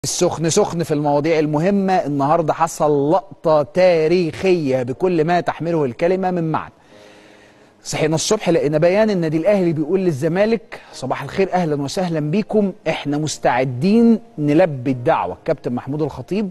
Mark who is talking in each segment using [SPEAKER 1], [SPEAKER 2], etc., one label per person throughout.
[SPEAKER 1] السخن سخن في المواضيع المهمة النهاردة حصل لقطة تاريخية بكل ما تحمله الكلمة من معنى صحينا الصبح لقينا بيان النادي الأهلي بيقول للزمالك صباح الخير أهلا وسهلا بيكم احنا مستعدين نلبي الدعوة الكابتن محمود الخطيب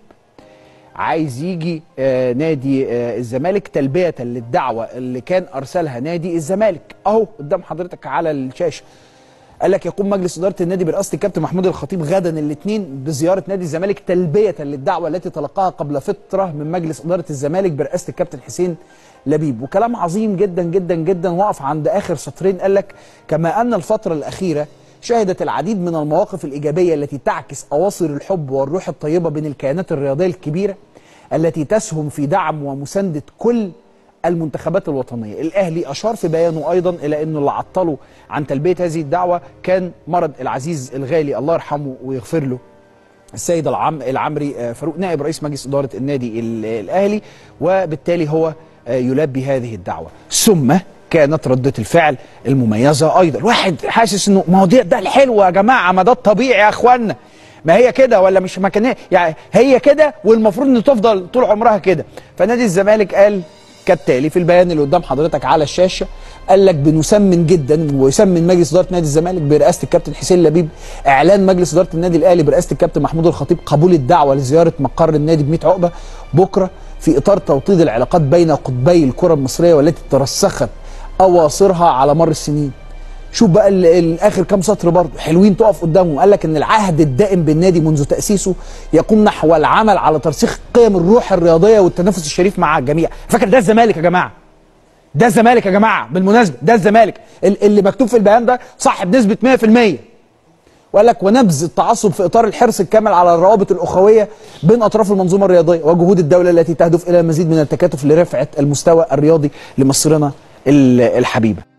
[SPEAKER 1] عايز يجي آه نادي آه الزمالك تلبية للدعوة اللي كان أرسلها نادي الزمالك أهو قدام حضرتك على الشاشة قال لك يقوم مجلس اداره النادي برئاسه الكابتن محمود الخطيب غدا الاثنين بزياره نادي الزمالك تلبيه للدعوه التي تلقاها قبل فتره من مجلس اداره الزمالك برئاسه الكابتن حسين لبيب وكلام عظيم جدا جدا جدا وقف عند اخر سطرين قال لك كما ان الفتره الاخيره شهدت العديد من المواقف الايجابيه التي تعكس اواصر الحب والروح الطيبه بين الكيانات الرياضيه الكبيره التي تسهم في دعم ومسانده كل المنتخبات الوطنيه، الاهلي اشار في بيانه ايضا الى انه اللي عطله عن تلبيه هذه الدعوه كان مرض العزيز الغالي الله يرحمه ويغفر له السيد العم العمري فاروق نائب رئيس مجلس اداره النادي الاهلي وبالتالي هو يلبي هذه الدعوه، ثم كانت ردة الفعل المميزة أيضا الواحد حاسس أنه مواضيع ده الحلوة يا جماعة ما ده الطبيعي يا أخوانا ما هي كده ولا مش مكانية يعني هي كده والمفروض أن تفضل طول عمرها كده فنادي الزمالك قال كالتالي في البيان اللي قدام حضرتك على الشاشه قال لك بنسمن جدا ويسمن مجلس اداره نادي الزمالك برئاسه الكابتن حسين لبيب اعلان مجلس اداره النادي الاهلي برئاسه الكابتن محمود الخطيب قبول الدعوه لزياره مقر النادي ب 100 عقبه بكره في اطار توطيد العلاقات بين قطبي الكره المصريه والتي ترسخت اواصرها على مر السنين شوف بقى الاخر كام سطر برضه حلوين تقف قدامهم قال لك ان العهد الدائم بالنادي منذ تاسيسه يقوم نحو العمل على ترسيخ قيم الروح الرياضيه والتنافس الشريف مع الجميع فاكر ده الزمالك يا جماعه ده الزمالك يا جماعه بالمناسبه ده الزمالك اللي مكتوب في البيان ده صح بنسبه 100% وقال لك ونبذ التعصب في اطار الحرص الكامل على الروابط الاخويه بين اطراف المنظومه الرياضيه وجهود الدوله التي تهدف الى مزيد من التكاتف لرفعه المستوى الرياضي لمصرنا الحبيبه